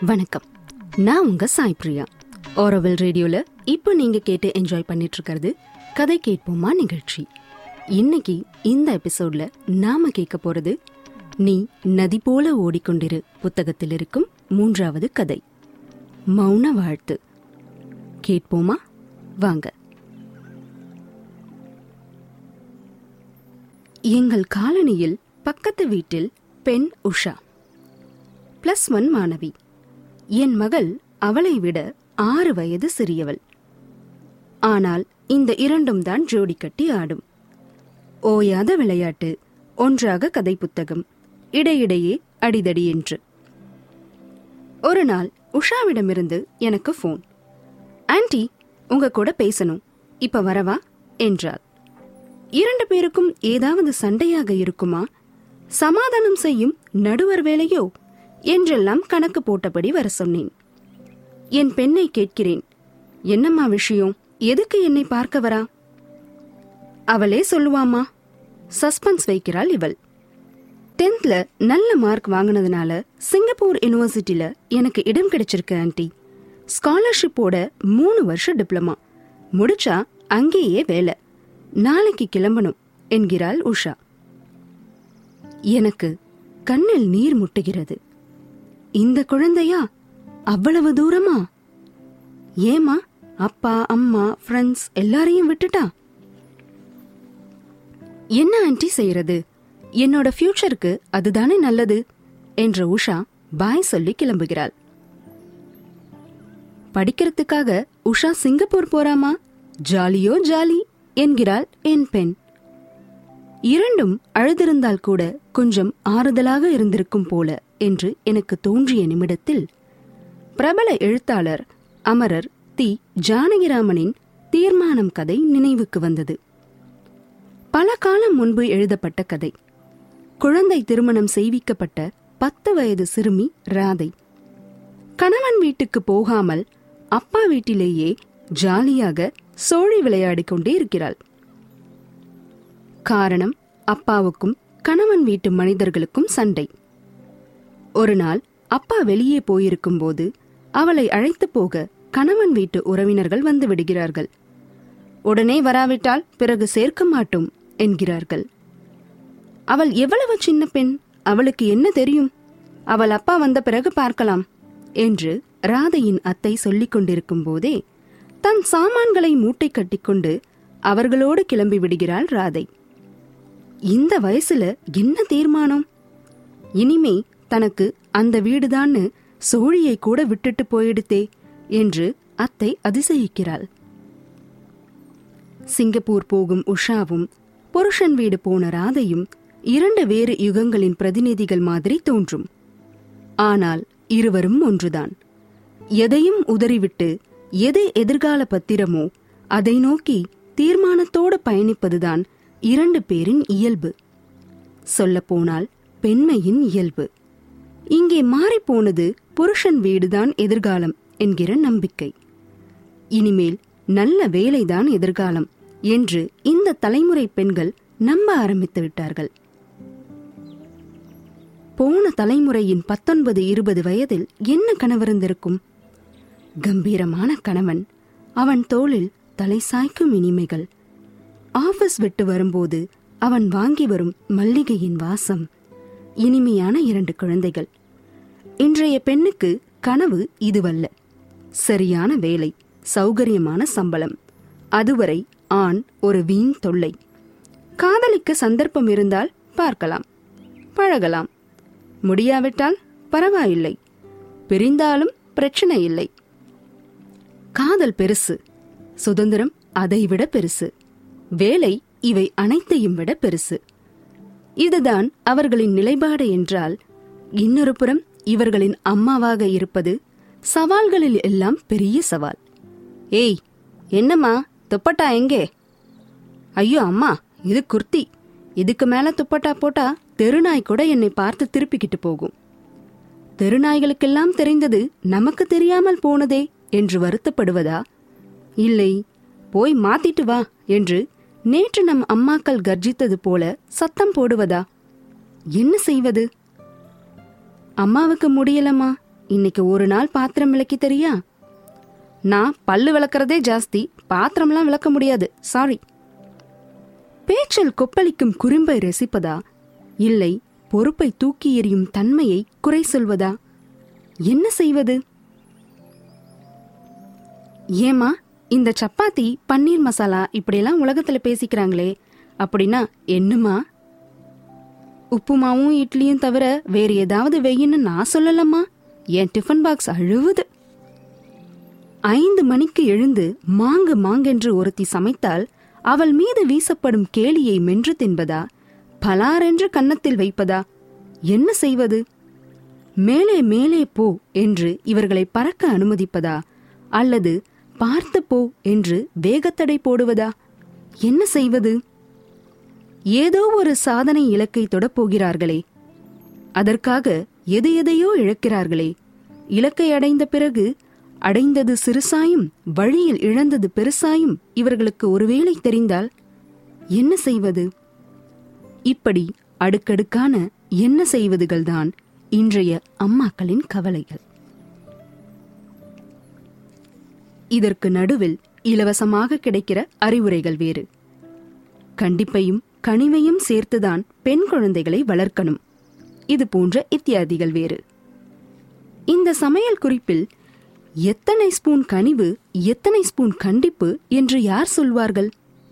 வணக்கம் நான் உங்க சாய் பிரியா ஓரவல் ரேடியோல இப்போ நீங்க கேட்டு என்ஜாய் பண்ணிட்டு இருக்கிறது கதை கேட்போமா நிகழ்ச்சி இன்னைக்கு இந்த எபிசோட்ல நாம கேட்க போறது நீ நதி போல ஓடிக்கொண்டிரு புத்தகத்தில் இருக்கும் மூன்றாவது கதை மௌன வாழ்த்து கேட்போமா வாங்க எங்கள் காலனியில் பக்கத்து வீட்டில் பெண் உஷா பிளஸ் ஒன் மாணவி என் மகள் அவளை விட ஆறு வயது சிறியவள் ஆனால் இந்த இரண்டும் தான் ஜோடி கட்டி ஆடும் ஓயாத விளையாட்டு ஒன்றாக கதை புத்தகம் இடையிடையே அடிதடி என்று ஒரு நாள் உஷாவிடமிருந்து எனக்கு ஃபோன் ஆன்ட்டி உங்க கூட பேசணும் இப்ப வரவா என்றாள் இரண்டு பேருக்கும் ஏதாவது சண்டையாக இருக்குமா சமாதானம் செய்யும் நடுவர் வேலையோ என்றெல்லாம் கணக்கு போட்டபடி வர சொன்னேன் என் பெண்ணை கேட்கிறேன் என்னம்மா விஷயம் எதுக்கு என்னை பார்க்க வரா அவளே சொல்லுவாமா சஸ்பென்ஸ் வைக்கிறாள் இவள் டென்த்ல நல்ல மார்க் வாங்கினதுனால சிங்கப்பூர் யுனிவர்சிட்டியில எனக்கு இடம் கிடைச்சிருக்கு ஆன்ட்டி ஸ்காலர்ஷிப்போட மூணு வருஷ டிப்ளமா முடிச்சா அங்கேயே வேலை நாளைக்கு கிளம்பணும் என்கிறாள் உஷா எனக்கு கண்ணில் நீர் முட்டுகிறது இந்த குழந்தையா அவ்வளவு தூரமா ஏமா அப்பா அம்மா ஃப்ரெண்ட்ஸ் எல்லாரையும் விட்டுட்டா என்ன ஆன்ட்டி செய்யறது என்னோட ஃபியூச்சருக்கு அதுதானே நல்லது என்ற உஷா பாய் சொல்லி கிளம்புகிறாள் படிக்கிறதுக்காக உஷா சிங்கப்பூர் போறாமா ஜாலியோ ஜாலி என்கிறாள் என் பெண் இரண்டும் அழுதிருந்தால் கூட கொஞ்சம் ஆறுதலாக இருந்திருக்கும் போல என்று எனக்கு தோன்றிய நிமிடத்தில் பிரபல எழுத்தாளர் அமரர் தி ஜானகிராமனின் தீர்மானம் கதை நினைவுக்கு வந்தது பல காலம் முன்பு எழுதப்பட்ட கதை குழந்தை திருமணம் செய்விக்கப்பட்ட பத்து வயது சிறுமி ராதை கணவன் வீட்டுக்கு போகாமல் அப்பா வீட்டிலேயே ஜாலியாக சோழி விளையாடிக் கொண்டே இருக்கிறாள் காரணம் அப்பாவுக்கும் கணவன் வீட்டு மனிதர்களுக்கும் சண்டை ஒரு நாள் அப்பா வெளியே போயிருக்கும் போது அவளை அழைத்து போக கணவன் வீட்டு உறவினர்கள் வந்து விடுகிறார்கள் உடனே வராவிட்டால் பிறகு சேர்க்க மாட்டோம் என்கிறார்கள் அவள் எவ்வளவு சின்ன பெண் அவளுக்கு என்ன தெரியும் அவள் அப்பா வந்த பிறகு பார்க்கலாம் என்று ராதையின் அத்தை சொல்லிக் கொண்டிருக்கும் போதே தன் சாமான்களை மூட்டை கட்டிக்கொண்டு அவர்களோடு கிளம்பி விடுகிறாள் ராதை இந்த வயசுல என்ன தீர்மானம் இனிமே தனக்கு அந்த வீடுதான்னு சோழியை கூட விட்டுட்டு போயிடுத்தே என்று அத்தை அதிசயிக்கிறாள் சிங்கப்பூர் போகும் உஷாவும் புருஷன் வீடு போன ராதையும் இரண்டு வேறு யுகங்களின் பிரதிநிதிகள் மாதிரி தோன்றும் ஆனால் இருவரும் ஒன்றுதான் எதையும் உதறிவிட்டு எது எதிர்கால பத்திரமோ அதை நோக்கி தீர்மானத்தோடு பயணிப்பதுதான் இரண்டு பேரின் இயல்பு சொல்லப்போனால் பெண்மையின் இயல்பு இங்கே மாறிப்போனது புருஷன் வீடுதான் எதிர்காலம் என்கிற நம்பிக்கை இனிமேல் நல்ல வேலைதான் எதிர்காலம் என்று இந்த தலைமுறை பெண்கள் நம்ப ஆரம்பித்து விட்டார்கள் போன தலைமுறையின் பத்தொன்பது இருபது வயதில் என்ன கணவருந்திருக்கும் கம்பீரமான கணவன் அவன் தோளில் தலை சாய்க்கும் இனிமைகள் ஆபீஸ் விட்டு வரும்போது அவன் வாங்கி வரும் மல்லிகையின் வாசம் இனிமையான இரண்டு குழந்தைகள் இன்றைய பெண்ணுக்கு கனவு இதுவல்ல சரியான வேலை சௌகரியமான சம்பளம் அதுவரை ஆண் ஒரு வீண் தொல்லை காதலிக்க சந்தர்ப்பம் இருந்தால் பார்க்கலாம் பழகலாம் முடியாவிட்டால் பரவாயில்லை பிரிந்தாலும் பிரச்சனை இல்லை காதல் பெருசு சுதந்திரம் அதைவிட பெருசு வேலை இவை அனைத்தையும் விட பெருசு இதுதான் அவர்களின் நிலைப்பாடு என்றால் இன்னொரு புறம் இவர்களின் அம்மாவாக இருப்பது சவால்களில் எல்லாம் பெரிய சவால் ஏய் என்னம்மா துப்பட்டா எங்கே ஐயோ அம்மா இது குர்த்தி இதுக்கு மேல துப்பட்டா போட்டா தெருநாய் கூட என்னை பார்த்து திருப்பிக்கிட்டு போகும் தெருநாய்களுக்கெல்லாம் தெரிந்தது நமக்கு தெரியாமல் போனதே என்று வருத்தப்படுவதா இல்லை போய் மாத்திட்டு வா என்று நேற்று நம் அம்மாக்கள் கர்ஜித்தது போல சத்தம் போடுவதா என்ன செய்வது அம்மாவுக்கு முடியலம்மா இன்னைக்கு ஒரு நாள் பாத்திரம் விளக்கி தெரியா நான் பல்லு விளக்குறதே ஜாஸ்தி பாத்திரம்லாம் விளக்க முடியாது சாரி பேச்சில் கொப்பளிக்கும் குறும்பை ரசிப்பதா இல்லை பொறுப்பை தூக்கி எறியும் தன்மையை குறை சொல்வதா என்ன செய்வது ஏமா இந்த சப்பாத்தி பன்னீர் மசாலா இப்படியெல்லாம் உலகத்துல பேசிக்கிறாங்களே அப்படின்னா என்னமா உப்புமாவும் இட்லியும் தவிர வேறு ஏதாவது வெயின்னு நான் சொல்லலம்மா என் டிஃபன் பாக்ஸ் அழுவுது ஐந்து மணிக்கு எழுந்து மாங்கு மாங்கென்று ஒருத்தி சமைத்தால் அவள் மீது வீசப்படும் கேலியை மென்று தின்பதா பலாரென்று கன்னத்தில் வைப்பதா என்ன செய்வது மேலே மேலே போ என்று இவர்களை பறக்க அனுமதிப்பதா அல்லது பார்த்து போ என்று வேகத்தடை போடுவதா என்ன செய்வது ஏதோ ஒரு சாதனை இலக்கை தொடப்போகிறார்களே அதற்காக எது எதையோ இழக்கிறார்களே இலக்கை அடைந்த பிறகு அடைந்தது சிறுசாயும் வழியில் இழந்தது பெருசாயும் இவர்களுக்கு ஒருவேளை தெரிந்தால் என்ன செய்வது இப்படி அடுக்கடுக்கான என்ன செய்வதுகள்தான் இன்றைய அம்மாக்களின் கவலைகள் இதற்கு நடுவில் இலவசமாக கிடைக்கிற அறிவுரைகள் வேறு கண்டிப்பையும் கனிவையும் சேர்த்துதான் பெண் குழந்தைகளை வளர்க்கணும் இது போன்ற இத்தியாதிகள் வேறு இந்த சமையல் குறிப்பில் எத்தனை ஸ்பூன் கனிவு எத்தனை ஸ்பூன் கண்டிப்பு என்று யார் சொல்வார்கள்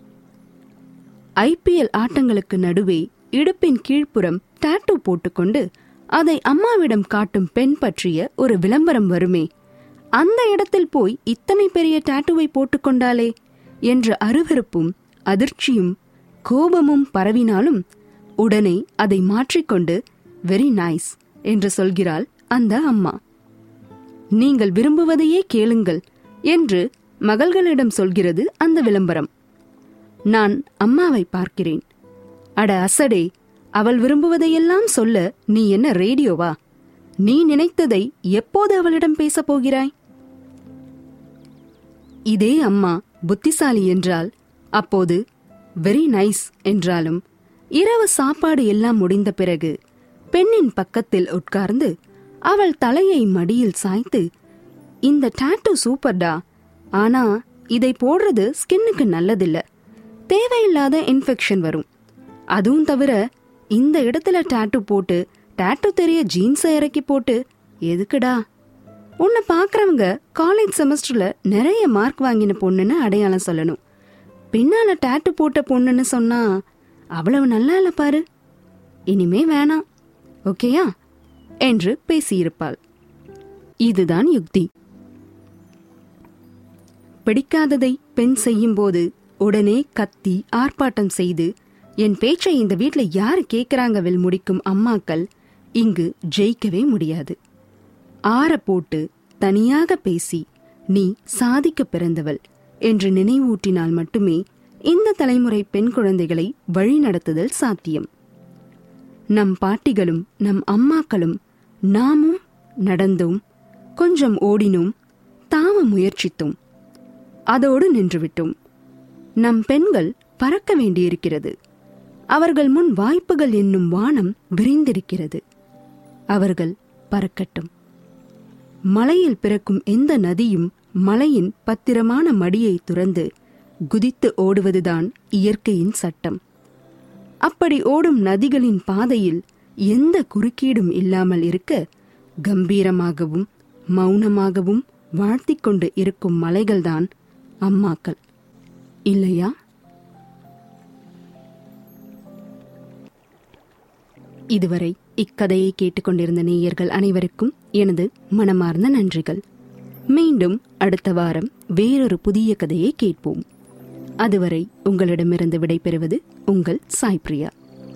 ஐபிஎல் ஆட்டங்களுக்கு நடுவே இடுப்பின் கீழ்ப்புறம் டாட்டூ போட்டுக்கொண்டு அதை அம்மாவிடம் காட்டும் பெண் பற்றிய ஒரு விளம்பரம் வருமே அந்த இடத்தில் போய் இத்தனை பெரிய டாட்டூவை போட்டுக்கொண்டாலே என்ற அருவருப்பும் அதிர்ச்சியும் கோபமும் பரவினாலும் உடனே அதை மாற்றிக்கொண்டு வெரி நைஸ் என்று சொல்கிறாள் அந்த அம்மா நீங்கள் விரும்புவதையே கேளுங்கள் என்று மகள்களிடம் சொல்கிறது அந்த விளம்பரம் நான் அம்மாவை பார்க்கிறேன் அட அசடே அவள் விரும்புவதையெல்லாம் சொல்ல நீ என்ன ரேடியோவா நீ நினைத்ததை எப்போது அவளிடம் பேசப் போகிறாய் இதே அம்மா புத்திசாலி என்றால் அப்போது வெரி நைஸ் என்றாலும் இரவு சாப்பாடு எல்லாம் முடிந்த பிறகு பெண்ணின் பக்கத்தில் உட்கார்ந்து அவள் தலையை மடியில் சாய்த்து இந்த டாட்டூ சூப்பர்டா ஆனா இதை போடுறது ஸ்கின்னுக்கு நல்லதில்ல தேவையில்லாத இன்ஃபெக்ஷன் வரும் அதுவும் தவிர இந்த இடத்துல டாட்டூ போட்டு டாட்டூ தெரிய ஜீன்ஸை இறக்கி போட்டு எதுக்குடா உன்னை பார்க்கறவங்க காலேஜ் செமஸ்டர்ல நிறைய மார்க் வாங்கின பொண்ணுன்னு அடையாளம் சொல்லணும் பின்னால டாட்டூ போட்ட பொண்ணுன்னு சொன்னா அவ்வளவு நல்லா இல்ல பாரு இனிமே வேணாம் ஓகேயா என்று பேசியிருப்பாள் இதுதான் யுக்தி பிடிக்காததை பெண் செய்யும்போது உடனே கத்தி ஆர்ப்பாட்டம் செய்து என் பேச்சை இந்த வீட்ல யாரு கேக்குறாங்கவில் முடிக்கும் அம்மாக்கள் இங்கு ஜெயிக்கவே முடியாது ஆற போட்டு தனியாக பேசி நீ சாதிக்க பிறந்தவள் என்று நினைவூட்டினால் மட்டுமே இந்த தலைமுறை பெண் குழந்தைகளை வழிநடத்துதல் சாத்தியம் நம் பாட்டிகளும் நம் அம்மாக்களும் நாமும் நடந்தோம் கொஞ்சம் ஓடினோம் தாவ முயற்சித்தோம் அதோடு நின்றுவிட்டோம் நம் பெண்கள் பறக்க வேண்டியிருக்கிறது அவர்கள் முன் வாய்ப்புகள் என்னும் வானம் விரிந்திருக்கிறது அவர்கள் பறக்கட்டும் மலையில் பிறக்கும் எந்த நதியும் மலையின் பத்திரமான மடியை துறந்து குதித்து ஓடுவதுதான் இயற்கையின் சட்டம் அப்படி ஓடும் நதிகளின் பாதையில் எந்த குறுக்கீடும் இல்லாமல் இருக்க கம்பீரமாகவும் மௌனமாகவும் வாழ்த்திக் கொண்டு இருக்கும் மலைகள்தான் அம்மாக்கள் இல்லையா இதுவரை இக்கதையை கேட்டுக்கொண்டிருந்த நேயர்கள் அனைவருக்கும் எனது மனமார்ந்த நன்றிகள் மீண்டும் அடுத்த வாரம் வேறொரு புதிய கதையை கேட்போம் அதுவரை உங்களிடமிருந்து விடைபெறுவது உங்கள் சாய் பிரியா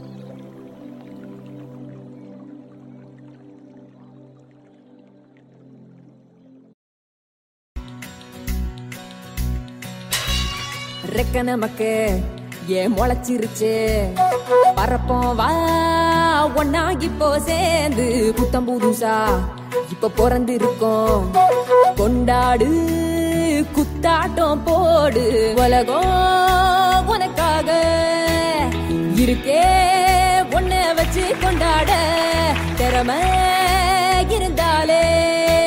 ரெக்க நமக்கு ஏன் முளைச்சிருச்சு பறப்போம் வா ஒன்னா இப்போ சேர்ந்து புத்தம் புதுசா இப்ப பிறந்து இருக்கோம் கொண்டாடு குத்தாட்டம் போடு உலகம் உனக்காக இருக்கே ஒன்ன வச்சு கொண்டாட திறமை இருந்தாலே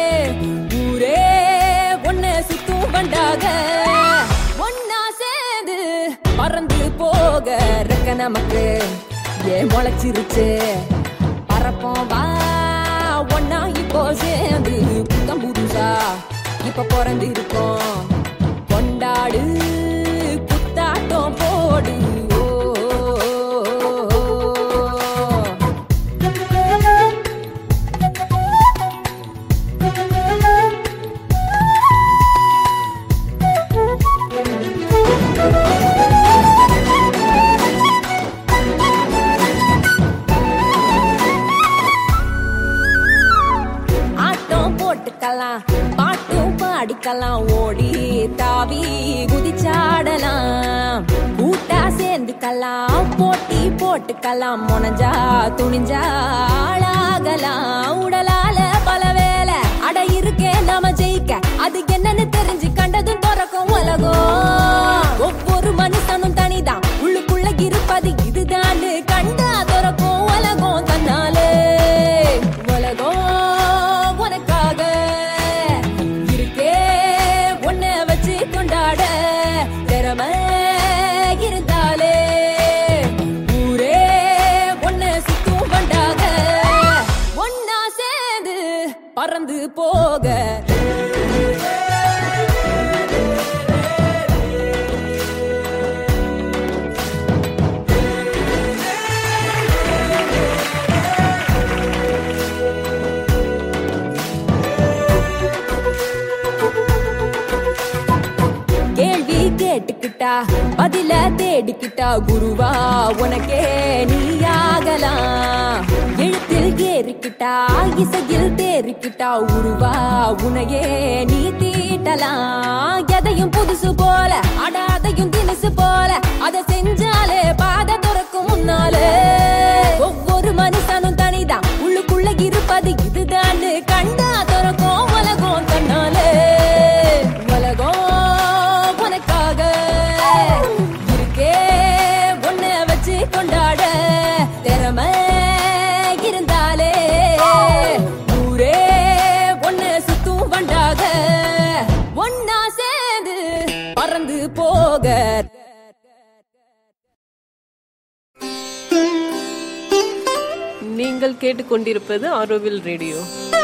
வண்டாக ஒன்னா சேர்ந்து பறந்து போக ரெக்க நமக்கு ஏன் முளைச்சிருச்சு பறப்போம் வா ஒன்னா இப்போ சேர்ந்து புத்தம் புதுசா இப்ப பிறந்து இருக்கோம் கொண்டாடு புத்தாட்டம் போடு ஓ, ஓ, ஓ, ஓ. ஆட்டம் போட்டுக்கலாம் பாட்டும் பாடிக்கலாம் ஓடி தாவி குதிச்சாடலாம் கூட்டா சேர்ந்துக்கலாம் போட்டி போட்டுக்கலாம் முனஞ்சா துணிஞ்சா ஆளாகலாம் உடலால பல வேலை அட இருக்கே நாம ஜெயிக்க அது என்னன்னு தெரிஞ்சு கண்டதும் பிறக்கும் உலகம் ஒவ்வொரு மனுஷனும் தனிதான் உள்ளுக்குள்ள இருப்பது இதுதான் கண்டா திறக்கும் உலகம் தன்னாலே உலகம் உனக்காக இருக்கே உன்னை வச்சு கொண்டாட திறமை இருந்தாலே ஊரே உன்னை சுத்தும் வண்டாக ஒன்னா சேர்ந்து பறந்து போக கேள்வி கேட்டுக்கிட்டா பதில தேடிக்கிட்டா குருவா உனக்கே நீயாகலாம் எழுத்தில் ஏறிக்கிட்டா இசையில் தேறிக்கிட்டா உருவா உனையே நீ தீட்டலாம் எதையும் புதுசு போல அடாதையும் தினசு போல அதை செஞ்சாலே பாதை துறக்கும் முன்னாலே ஒவ்வொரு மனுஷனும் தனிதான் உள்ளுக்குள்ள இருப்பது இதுதான் கண்டா துறக்கும் உலகம் தன்னாலே உலகம் உனக்காக இருக்கே உன்னை வச்சு கொண்டாட திறமை இருந்தாலே ஊரே உன்னை சுத்தும் வண்டாக ஒன்னா சேர்ந்து பறந்து போக நீங்கள் கேட்டுக்கொண்டிருப்பது ஆரோவில் ரேடியோ